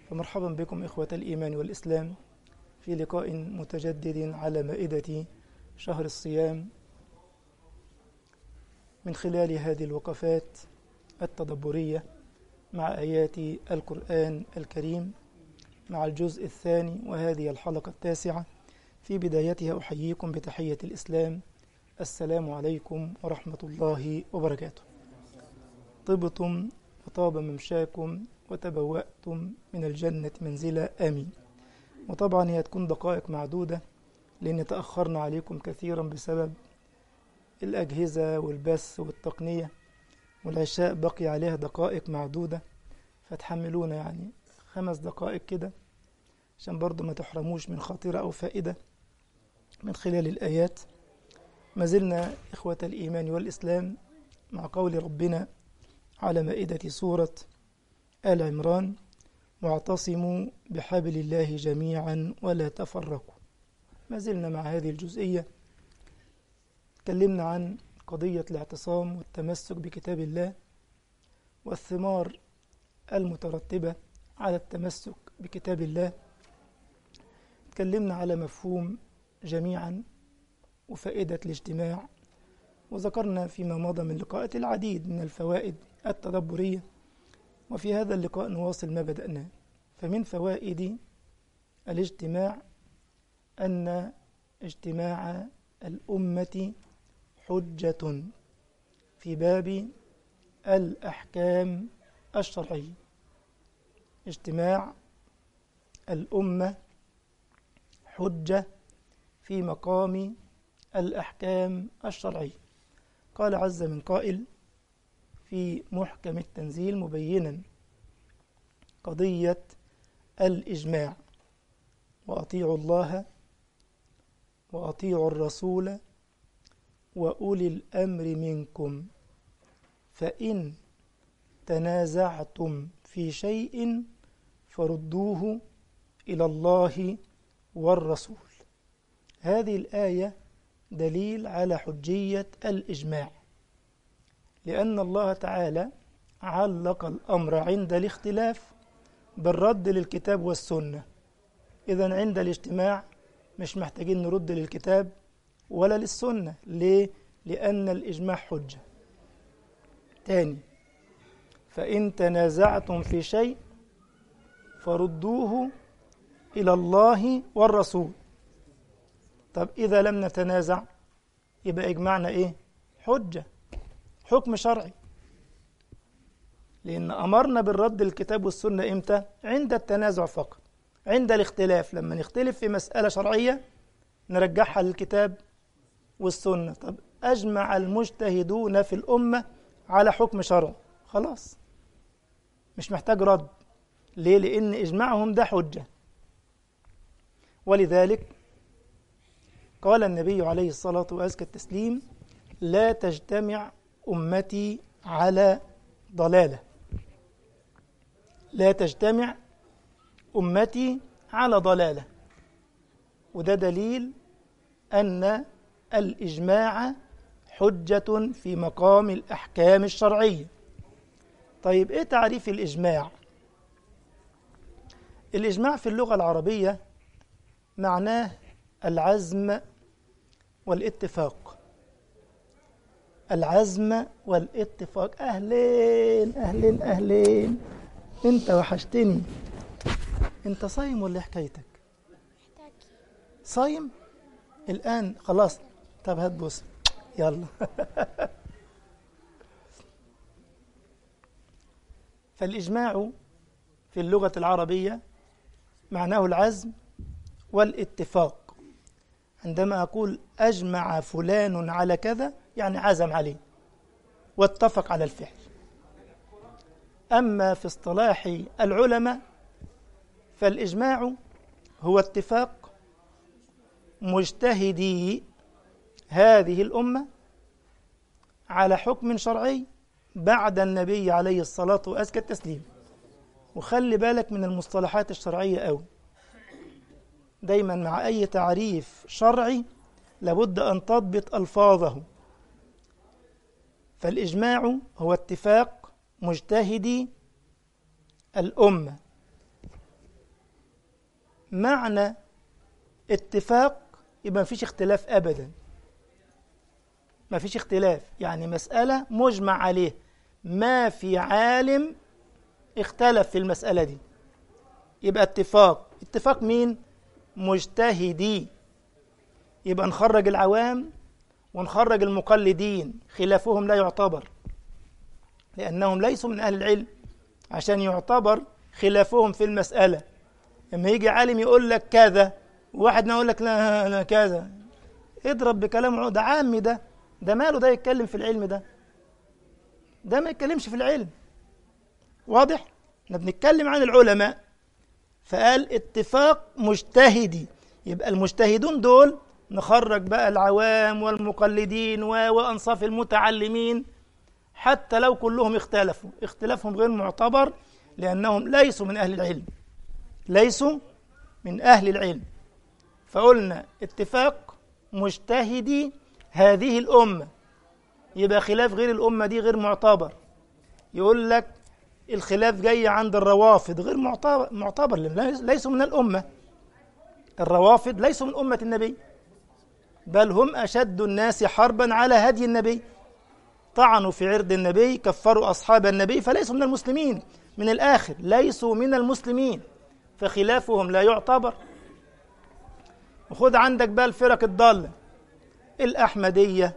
فمرحبا بكم إخوة الإيمان والإسلام في لقاء متجدد على مائدة شهر الصيام من خلال هذه الوقفات التدبرية مع آيات القرآن الكريم مع الجزء الثاني وهذه الحلقة التاسعة في بدايتها أحييكم بتحية الإسلام السلام عليكم ورحمة الله وبركاته طبتم وطاب ممشاكم وتبوأتم من الجنة منزلا آمين وطبعا هي تكون دقائق معدودة لأن تأخرنا عليكم كثيرا بسبب الأجهزة والبث والتقنية والعشاء بقي عليها دقائق معدودة فتحملونا يعني خمس دقائق كده عشان برضو ما تحرموش من خاطرة أو فائدة من خلال الآيات ما زلنا إخوة الإيمان والإسلام مع قول ربنا على مائدة سورة آل عمران واعتصموا بحبل الله جميعا ولا تفرقوا ما زلنا مع هذه الجزئية تكلمنا عن قضية الاعتصام والتمسك بكتاب الله والثمار المترتبة على التمسك بكتاب الله تكلمنا على مفهوم جميعا وفائدة الاجتماع وذكرنا فيما مضى من لقاءات العديد من الفوائد التدبرية وفي هذا اللقاء نواصل ما بدأناه فمن فوائد الاجتماع أن اجتماع الأمة حجة في باب الأحكام الشرعية اجتماع الأمة حجة في مقام الأحكام الشرعية قال عز من قائل في محكم التنزيل مبينا قضية الإجماع وأطيعوا الله وأطيعوا الرسول وأولي الأمر منكم فإن تنازعتم في شيء فردوه إلى الله والرسول هذه الآية دليل على حجية الإجماع لأن الله تعالى علق الأمر عند الاختلاف بالرد للكتاب والسنة إذا عند الاجتماع مش محتاجين نرد للكتاب ولا للسنة ليه؟ لأن الإجماع حجة تاني فإن تنازعتم في شيء فردوه إلى الله والرسول طب إذا لم نتنازع يبقى إجماعنا إيه؟ حجة حكم شرعي لأن أمرنا بالرد الكتاب والسنة إمتى؟ عند التنازع فقط عند الاختلاف لما نختلف في مسألة شرعية نرجعها للكتاب والسنة طب أجمع المجتهدون في الأمة على حكم شرعي خلاص مش محتاج رد ليه؟ لأن إجماعهم ده حجة ولذلك قال النبي عليه الصلاة وأزكى التسليم لا تجتمع أمتي على ضلالة لا تجتمع أمتي على ضلالة وده دليل أن الإجماع حجة في مقام الأحكام الشرعية طيب إيه تعريف الإجماع؟ الإجماع في اللغة العربية معناه العزم والاتفاق العزم والاتفاق أهلين أهلين أهلين أنت وحشتني أنت صايم ولا حكايتك صايم الآن خلاص طب هات بص يلا فالإجماع في اللغة العربية معناه العزم والاتفاق عندما أقول أجمع فلان على كذا يعني عزم عليه واتفق على الفعل أما في اصطلاح العلماء فالإجماع هو اتفاق مجتهدي هذه الأمة على حكم شرعي بعد النبي عليه الصلاة وأزكى التسليم وخلي بالك من المصطلحات الشرعية أوي دايما مع أي تعريف شرعي لابد أن تضبط ألفاظه فالإجماع هو اتفاق مجتهدي الأمة معنى اتفاق يبقى مفيش اختلاف أبدا مفيش اختلاف يعني مسألة مجمع عليه ما في عالم اختلف في المسألة دي يبقى اتفاق اتفاق مين مجتهدي يبقى نخرج العوام ونخرج المقلدين خلافهم لا يعتبر لأنهم ليسوا من أهل العلم عشان يعتبر خلافهم في المسألة لما يجي عالم يقول لك كذا وواحد يقول لك لا لا كذا اضرب بكلام ده عامي ده ده ماله ده يتكلم في العلم ده ده ما يتكلمش في العلم واضح احنا بنتكلم عن العلماء فقال اتفاق مجتهدي يبقى المجتهدون دول نخرج بقى العوام والمقلدين وأنصاف المتعلمين حتى لو كلهم اختلفوا اختلافهم غير معتبر لأنهم ليسوا من أهل العلم ليسوا من أهل العلم فقلنا اتفاق مجتهدي هذه الأمة يبقى خلاف غير الأمة دي غير معتبر يقول لك الخلاف جاي عند الروافض غير معتبر, معتبر ليسوا من الأمة الروافض ليسوا من أمة النبي بل هم أشد الناس حربا على هدي النبي طعنوا في عرض النبي كفروا أصحاب النبي فليسوا من المسلمين من الآخر ليسوا من المسلمين فخلافهم لا يعتبر وخد عندك بقى الفرق الضالة الأحمدية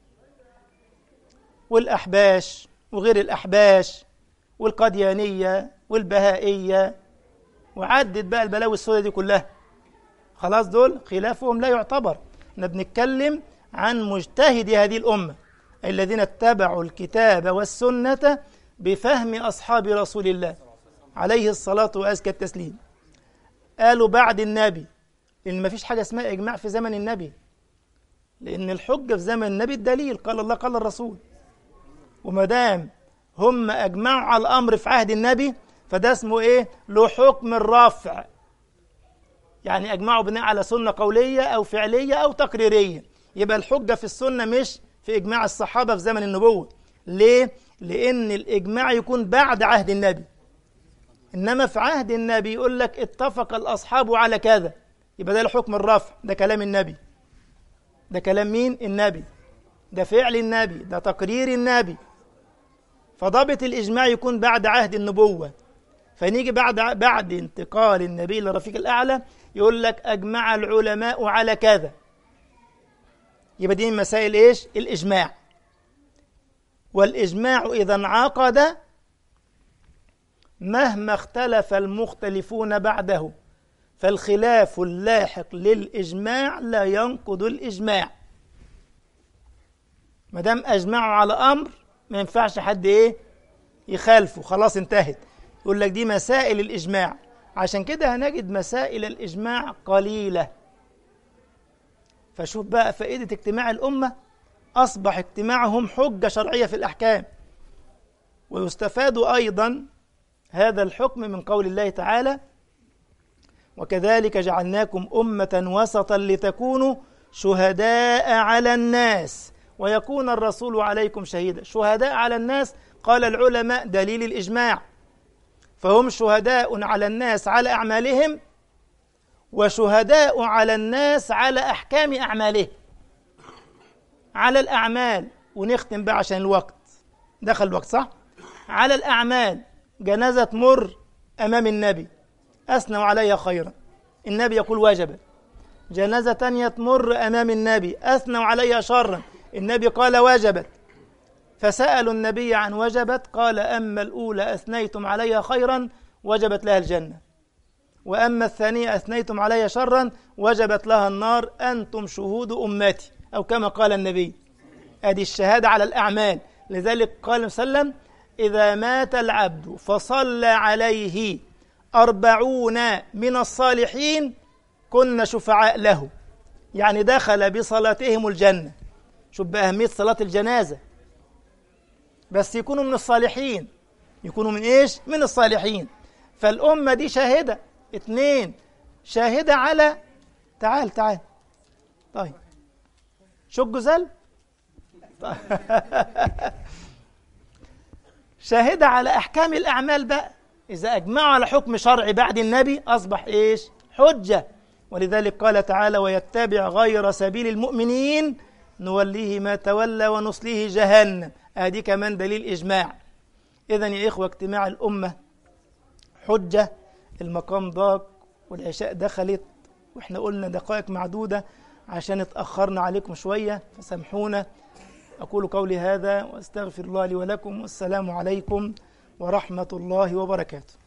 والأحباش وغير الأحباش والقديانية والبهائية وعدت بقى البلاوي السوداء دي كلها خلاص دول خلافهم لا يعتبر احنا بنتكلم عن مجتهدي هذه الأمة الذين اتبعوا الكتاب والسنة بفهم أصحاب رسول الله عليه الصلاة وأزكى التسليم قالوا بعد النبي لأن ما فيش حاجة اسمها إجماع في زمن النبي لأن الحجة في زمن النبي الدليل قال الله قال الرسول وما دام هم أجمعوا على الأمر في عهد النبي فده اسمه إيه؟ له حكم الرفع يعني أجمعوا بناء على سنة قولية أو فعلية أو تقريرية يبقى الحجة في السنة مش في إجماع الصحابة في زمن النبوة ليه؟ لأن الإجماع يكون بعد عهد النبي إنما في عهد النبي يقول لك اتفق الأصحاب على كذا يبقى ده الحكم الرفع ده كلام النبي ده كلام مين؟ النبي ده فعل النبي ده تقرير النبي فضابط الإجماع يكون بعد عهد النبوة فنيجي بعد بعد انتقال النبي للرفيق الأعلى يقول لك أجمع العلماء على كذا يبقى دي من مسائل إيش؟ الإجماع والإجماع إذا انعقد مهما اختلف المختلفون بعده فالخلاف اللاحق للإجماع لا ينقض الإجماع ما دام أجمعوا على أمر ما ينفعش حد إيه يخالفه خلاص انتهت يقول لك دي مسائل الإجماع عشان كده هنجد مسائل الإجماع قليلة فشوف بقى فائدة اجتماع الأمة أصبح اجتماعهم حجة شرعية في الأحكام ويستفاد أيضا هذا الحكم من قول الله تعالى وكذلك جعلناكم أمة وسطا لتكونوا شهداء على الناس ويكون الرسول عليكم شهيدا شهداء على الناس قال العلماء دليل الإجماع فهم شهداء على الناس على أعمالهم وشهداء على الناس على أحكام أعمالهم على الأعمال ونختم بقى عشان الوقت دخل الوقت صح؟ على الأعمال جنازة مر أمام النبي أثنوا علي خيرا النبي يقول وجبت جنازة تانية تمر أمام النبي أثنوا علي شرا النبي قال وجبت فسألوا النبي عن وجبت قال أما الأولى أثنيتم علي خيرا وجبت لها الجنة وأما الثانية أثنيتم علي شرا وجبت لها النار أنتم شهود أمتي أو كما قال النبي هذه الشهادة على الأعمال لذلك قال صلى الله عليه وسلم إذا مات العبد فصلى عليه أربعون من الصالحين كنا شفعاء له يعني دخل بصلاتهم الجنة شوف بأهمية صلاة الجنازة بس يكونوا من الصالحين يكونوا من إيش؟ من الصالحين فالأمة دي شاهدة اثنين شاهدة على تعال تعال طيب شو الجزل شاهدة على أحكام الأعمال بقى إذا أجمعوا على حكم شرعي بعد النبي أصبح إيش حجة ولذلك قال تعالى ويتبع غير سبيل المؤمنين نوليه ما تولى ونصليه جهنم ادي كمان دليل إجماع إذا يا إخوة اجتماع الأمة حجة المقام ضاق والعشاء دخلت وإحنا قلنا دقائق معدودة عشان اتأخرنا عليكم شوية فسامحونا أقول قولي هذا وأستغفر الله لي ولكم والسلام عليكم ورحمة الله وبركاته